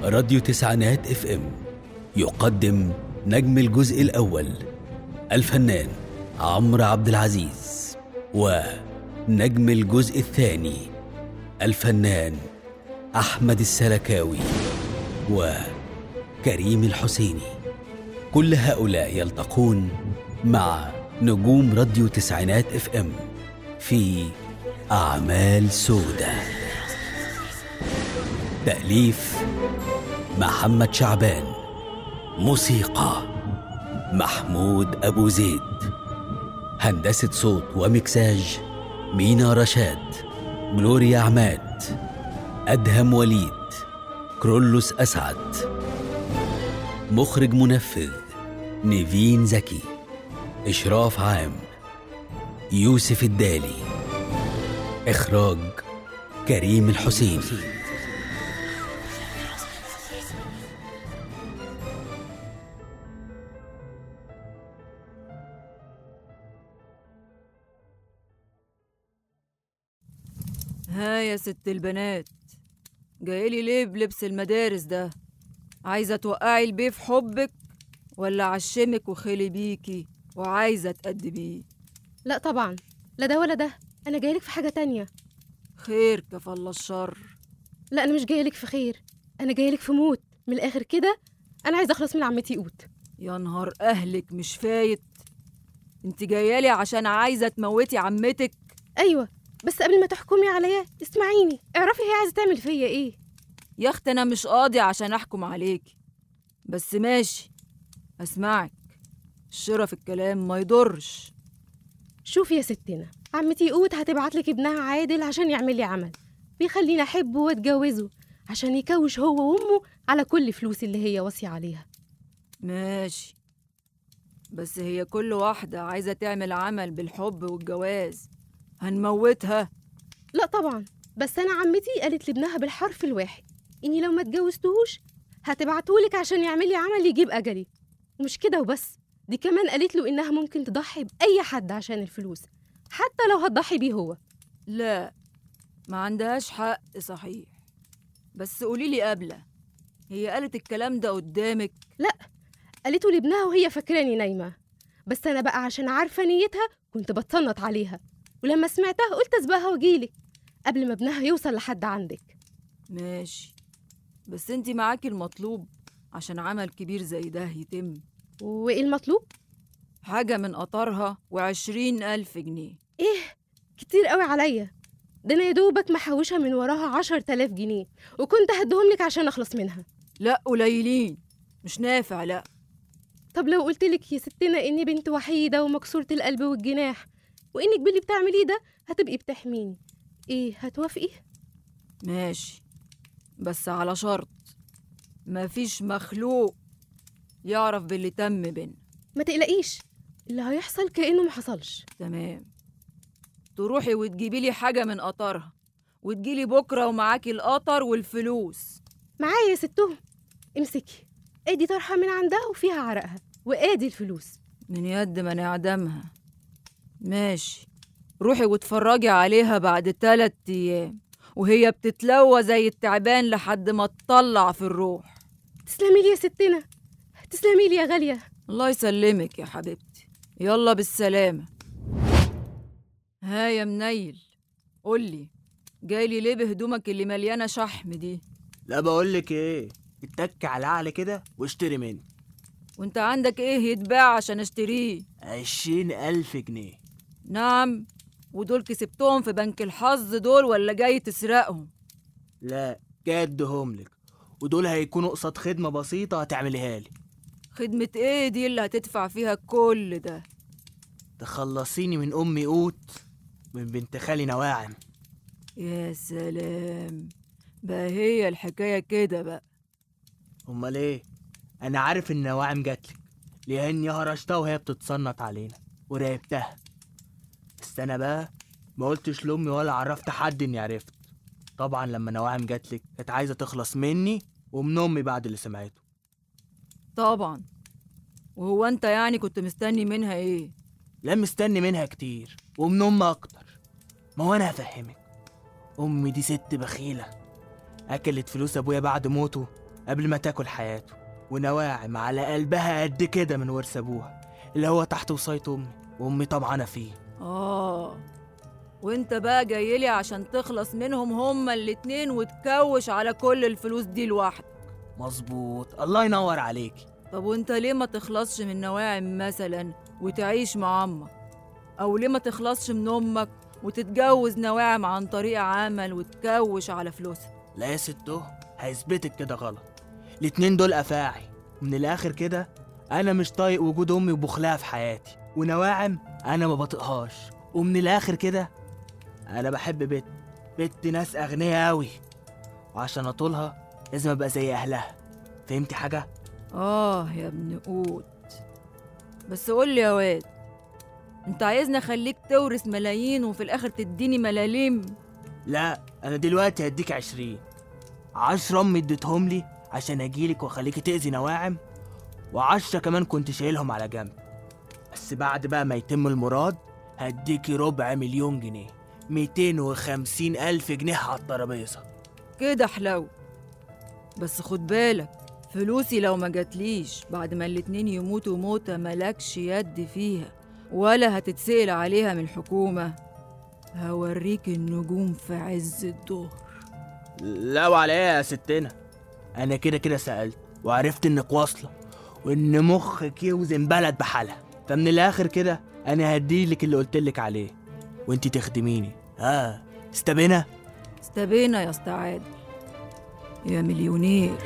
راديو تسعينات اف ام يقدم نجم الجزء الأول الفنان عمرو عبد العزيز ونجم الجزء الثاني الفنان أحمد السلكاوي وكريم الحسيني كل هؤلاء يلتقون مع نجوم راديو تسعينات اف ام في أعمال سودة تأليف محمد شعبان موسيقى محمود أبو زيد هندسة صوت ومكساج مينا رشاد جلوريا عماد أدهم وليد كرولوس أسعد مخرج منفذ نيفين زكي إشراف عام يوسف الدالي إخراج كريم الحسين ها يا ست البنات جايلي ليه بلبس المدارس ده عايزة توقعي البيه في حبك ولا عشمك وخلي بيكي وعايزة تأدبيه لا طبعا لا ده ولا ده انا جايلك في حاجه تانية خير كفل الشر لا انا مش جايلك في خير انا جايلك في موت من الاخر كده انا عايزه اخلص من عمتي قوت يا نهار أهلك مش فايت انت جايالي عشان عايزة تموتي عمتك ايوه بس قبل ما تحكمي عليا اسمعيني اعرفي هي عايزه تعمل فيا ايه يا اختي انا مش قاضي عشان احكم عليكي بس ماشي اسمعك الشرف الكلام ما يضرش شوفي يا ستنا عمتي قوت هتبعت لك ابنها عادل عشان يعمل لي عمل بيخليني احبه واتجوزه عشان يكوش هو وامه على كل فلوس اللي هي واصيه عليها ماشي بس هي كل واحدة عايزة تعمل عمل بالحب والجواز هنموتها لا طبعا بس انا عمتي قالت لابنها بالحرف الواحد اني لو ما اتجوزتهوش هتبعتهولك عشان يعمل لي عمل يجيب اجلي ومش كده وبس دي كمان قالت له انها ممكن تضحي باي حد عشان الفلوس حتى لو هتضحي بيه هو لا ما عندهاش حق صحيح بس قوليلي قبلة هي قالت الكلام ده قدامك قالته لابنها وهي فاكراني نايمه بس انا بقى عشان عارفه نيتها كنت بتصنت عليها ولما سمعتها قلت اسبقها واجيلك قبل ما ابنها يوصل لحد عندك ماشي بس انتي معاكي المطلوب عشان عمل كبير زي ده يتم وايه المطلوب حاجة من قطرها وعشرين ألف جنيه كتير قوي عليا ده انا يا دوبك محوشه من وراها عشر تلاف جنيه وكنت هديهم لك عشان اخلص منها لا قليلين مش نافع لا طب لو قلت لك يا ستنا اني بنت وحيده ومكسوره القلب والجناح وانك باللي بتعمليه ده هتبقي بتحميني ايه هتوافقي ماشي بس على شرط مفيش مخلوق يعرف باللي تم بينا ما تقلقيش اللي هيحصل كانه ما حصلش تمام تروحي وتجيبي لي حاجة من قطرها وتجيلي بكرة ومعاكي القطر والفلوس معايا يا ستهم امسكي ادي طرحه من عندها وفيها عرقها وادي الفلوس من يد ما نعدمها ماشي روحي واتفرجي عليها بعد تلات أيام وهي بتتلوى زي التعبان لحد ما تطلع في الروح تسلمي لي يا ستنا تسلمي لي يا غاليه الله يسلمك يا حبيبتي يلا بالسلامة ها يا منيل قولي جايلي ليه بهدومك اللي مليانة شحم دي لا بقولك ايه اتك على العقل كده واشتري مني وانت عندك ايه يتباع عشان اشتريه عشرين ألف جنيه نعم ودول كسبتهم في بنك الحظ دول ولا جاي تسرقهم لا جاي اديهم لك ودول هيكونوا قصاد خدمة بسيطة هتعمليها لي خدمة ايه دي اللي هتدفع فيها كل ده تخلصيني من أمي قوت من بنت خالي نواعم يا سلام بقى هي الحكاية كده بقى أمال ايه أنا عارف إن نواعم جاتلك لأني هرشتها وهي بتتصنت علينا وراقبتها بس أنا بقى ما قلتش لأمي ولا عرفت حد إني عرفت طبعا لما نواعم جاتلك كانت عايزة تخلص مني ومن أمي بعد اللي سمعته طبعا وهو انت يعني كنت مستني منها ايه لا مستني منها كتير ومن أم أكتر ما هو أنا هفهمك أمي دي ست بخيلة أكلت فلوس أبويا بعد موته قبل ما تاكل حياته ونواعم على قلبها قد كده من ورث ابوها اللي هو تحت وصاية امي وامي طمعانه فيه آه وانت بقى جايلي عشان تخلص منهم هما الاتنين وتكوش على كل الفلوس دي لوحدك مظبوط الله ينور عليكي طب وانت ليه ما تخلصش من نواعم مثلا وتعيش مع امك او ليه ما تخلصش من امك وتتجوز نواعم عن طريق عمل وتكوش على فلوسها لا يا ستو هيثبتك كده غلط الاتنين دول افاعي ومن الاخر كده انا مش طايق وجود امي وبخلها في حياتي ونواعم انا ما بطيقهاش ومن الاخر كده انا بحب بنت بنت ناس اغنياء اوي وعشان اطولها لازم ابقى زي اهلها فهمتي حاجه اه يا ابن قوت بس قول لي يا واد انت عايزني اخليك تورث ملايين وفي الاخر تديني ملاليم لا انا دلوقتي هديك عشرين عشرة امي اديتهم لي عشان اجيلك واخليكي تأذي نواعم وعشرة كمان كنت شايلهم على جنب بس بعد بقى ما يتم المراد هديكي ربع مليون جنيه ميتين وخمسين ألف جنيه على الترابيزة كده حلو بس خد بالك فلوسي لو ما جاتليش بعد ما الاتنين يموتوا موتة ملكش يد فيها ولا هتتسأل عليها من الحكومة هوريك النجوم في عز الظهر لا وعلى ايه يا ستنا انا كده كده سألت وعرفت انك واصلة وان مخك يوزن بلد بحالها فمن الاخر كده انا هديلك اللي قلتلك عليه وانتي تخدميني ها استبينا استبينا يا اسطى عادل يا مليونير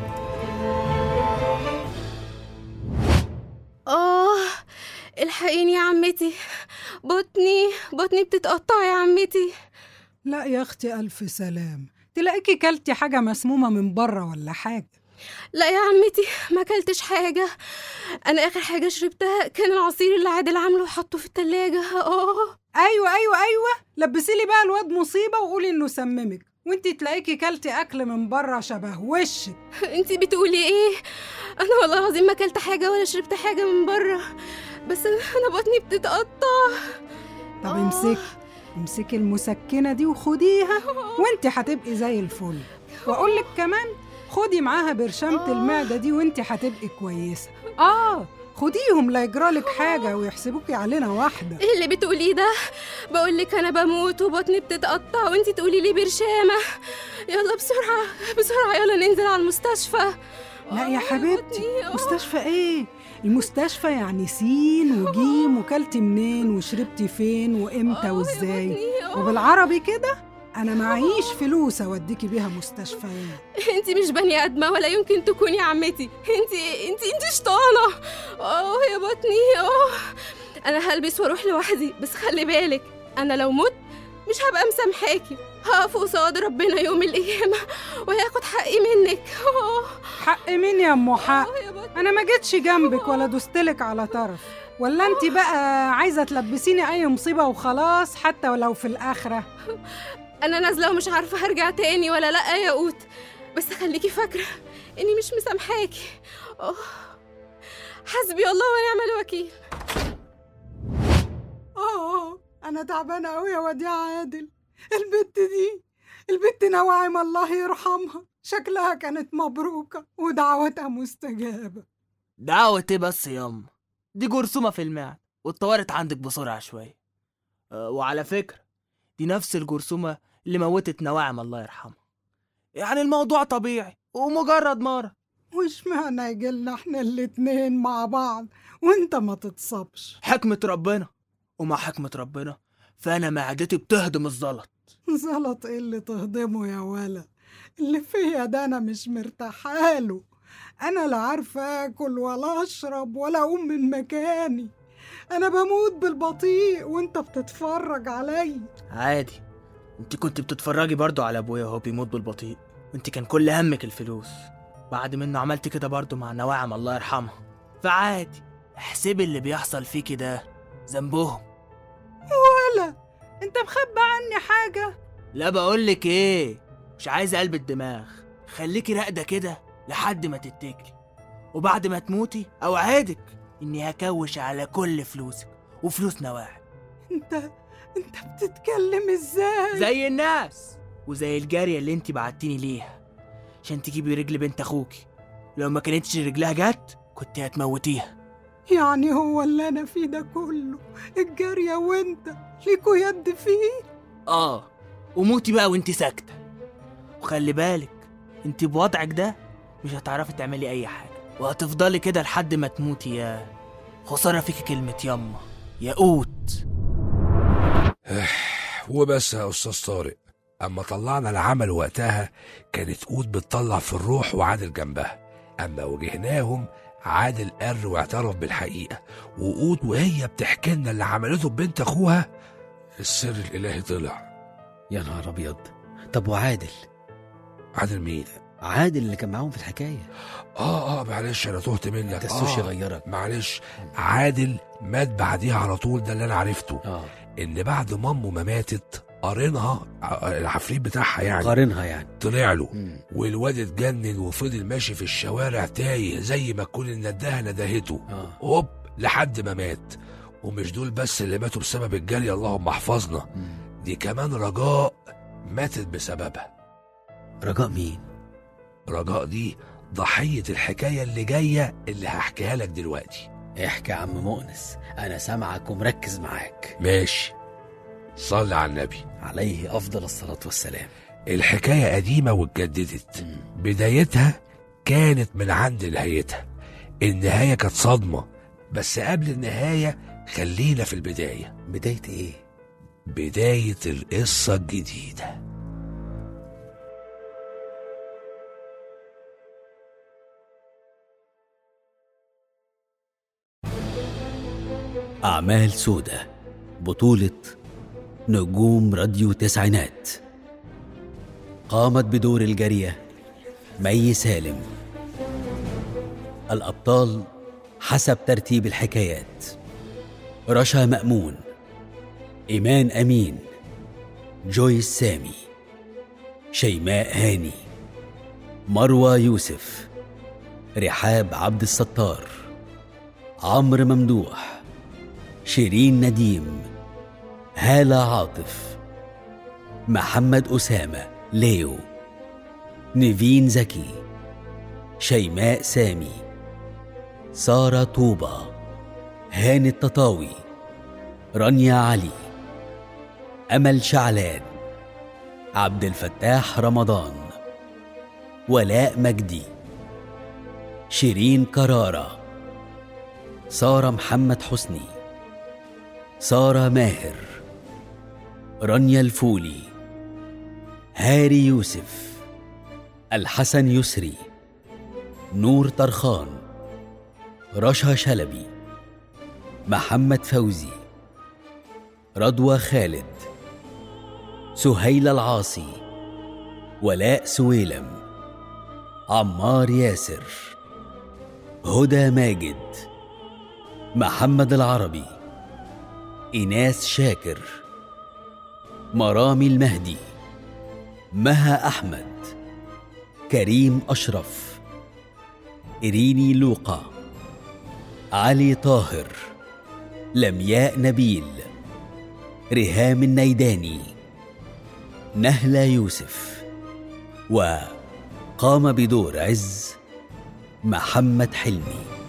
آه الحقيني يا عمتي بطني بطني بتتقطع يا عمتي لا يا اختي الف سلام تلاقيكي كلتي حاجه مسمومه من بره ولا حاجه لا يا عمتي ما اكلتش حاجة أنا آخر حاجة شربتها كان العصير اللي عادل عامله وحطه في التلاجة آه ايوه ايوه ايوه لبسي لي بقى الواد مصيبه وقولي انه سممك وانتي تلاقيكي كلتي اكل من بره شبه وشك انتي بتقولي ايه أنا والله العظيم ما أكلت حاجة ولا شربت حاجة من بره بس أنا أنا بطني بتتقطع طب آه. امسكي امسكي المسكنه دي وخديها وانتي هتبقي زي الفل واقول لك كمان خدي معاها برشامه آه. المعده دي وانتي هتبقي كويسه اه خديهم لا يجرالك حاجه ويحسبوكي علينا واحده ايه اللي بتقوليه ده بقول لك انا بموت وبطني بتتقطع وانتي تقولي لي برشامه يلا بسرعه بسرعه يلا ننزل على المستشفى لا يا آه، حبيبتي بطني، آه. مستشفى ايه المستشفى يعني سين وجيم وكلتي منين وشربتي فين وامتى آه، يا وازاي بطني، آه. وبالعربي كده انا معيش فلوس اوديكي بيها مستشفيات انتي مش بني ادمه ولا يمكن تكوني عمتي انتي انتي انتي شطانه اه يا بطني اه انا هلبس واروح لوحدي بس خلي بالك انا لو مت مش هبقى مسامحاكي هقف قصاد ربنا يوم القيامه وهياخد حقي منك اه حق مين يا ام حق آه يا بطني انا ما جيتش جنبك ولا دوستلك على طرف ولا انت بقى عايزه تلبسيني اي مصيبه وخلاص حتى ولو في الاخره انا نازله ومش عارفه هرجع تاني ولا لا يا قوت بس خليكي فاكره اني مش مسامحاكي اه حسبي الله ونعم الوكيل اه انا تعبانه قوي يا واد يا عادل البت دي البت نواعم الله يرحمها شكلها كانت مبروكه ودعوتها مستجابه دعوة ايه بس ياما دي جرثومة في المعدة واتطورت عندك بسرعة شوية أه وعلى فكرة دي نفس الجرثومة اللي موتت نواعم الله يرحمها يعني الموضوع طبيعي ومجرد مرض وش معنى يجيلنا احنا الاتنين مع بعض وانت ما تتصابش حكمة ربنا ومع حكمة ربنا فأنا معدتي بتهضم الزلط زلط ايه اللي تهضمه يا ولا اللي فيا ده انا مش مرتاحاله انا لا عارفه اكل ولا اشرب ولا اقوم من مكاني انا بموت بالبطيء وانت بتتفرج عليا عادي انت كنت بتتفرجي برضو على ابويا وهو بيموت بالبطيء وانت كان كل همك الفلوس بعد منه عملت كده برضو مع نواعم الله يرحمها فعادي احسبي اللي بيحصل فيكي ده ذنبهم ولا انت مخبى عني حاجه لا بقولك ايه مش عايز قلب الدماغ خليكي راقدة كده لحد ما تتكلي وبعد ما تموتي اوعدك اني هكوش على كل فلوسك وفلوس نواعم انت انت بتتكلم ازاي زي الناس وزي الجارية اللي انت بعتيني ليها عشان تجيبي رجل بنت اخوكي لو ما كانتش رجلها جت كنت هتموتيها يعني هو اللي أنا فيه ده كله الجارية وأنت ليكوا يد فيه اه وموتي بقى وانت ساكتة وخلي بالك انت بوضعك ده مش هتعرفي تعملي اي حاجة وهتفضلي كده لحد ما تموتي يا خسارة فيكي كلمة يما يا قوت وبس يا أستاذ طارق أما طلعنا العمل وقتها كانت قوت بتطلع في الروح وعادل جنبها أما واجهناهم عادل قر واعترف بالحقيقة وقوت وهي بتحكي لنا اللي عملته ببنت أخوها السر الإلهي طلع يا نهار ابيض طب وعادل عادل مين؟ عادل اللي كان معاهم في الحكايه آه آه معلش أنا تهت منك انت السوشي آه غيرك معلش عادل مات بعديها على طول ده اللي أنا عرفته اه إن بعد مامه ما ماتت قارنها ع- العفريت بتاعها يعني قارنها يعني طلع له مم. والواد اتجنن وفضل ماشي في الشوارع تايه زي ما تكون النداهه ندهته اه هوب لحد ما مات ومش دول بس اللي ماتوا بسبب الجري اللهم احفظنا مم. دي كمان رجاء ماتت بسببها رجاء مين رجاء دي ضحية الحكاية اللي جاية اللي هحكيها لك دلوقتي احكي يا عم مؤنس انا سامعك ومركز معاك ماشي صل على النبي عليه افضل الصلاه والسلام الحكاية قديمة واتجددت مم. بدايتها كانت من عند نهايتها النهاية كانت صدمة بس قبل النهاية خلينا في البداية بدايه ايه بداية القصة الجديدة أعمال سودة بطولة نجوم راديو تسعينات قامت بدور الجارية مي سالم الأبطال حسب ترتيب الحكايات رشا مأمون إيمان أمين جويس سامي شيماء هاني مروى يوسف رحاب عبد الستار عمرو ممدوح شيرين نديم هالة عاطف محمد أسامة ليو نيفين زكي شيماء سامي سارة طوبة هاني التطاوي رانيا علي أمل شعلان عبد الفتاح رمضان ولاء مجدي شيرين كرارة سارة محمد حسني سارة ماهر رانيا الفولي هاري يوسف الحسن يسري نور طرخان رشا شلبي محمد فوزي رضوى خالد سهيل العاصي ولاء سويلم عمار ياسر هدى ماجد محمد العربي إناس شاكر مرامي المهدي مها أحمد كريم أشرف إريني لوقا علي طاهر لمياء نبيل ريهام النيداني نهلة يوسف وقام بدور عز محمد حلمي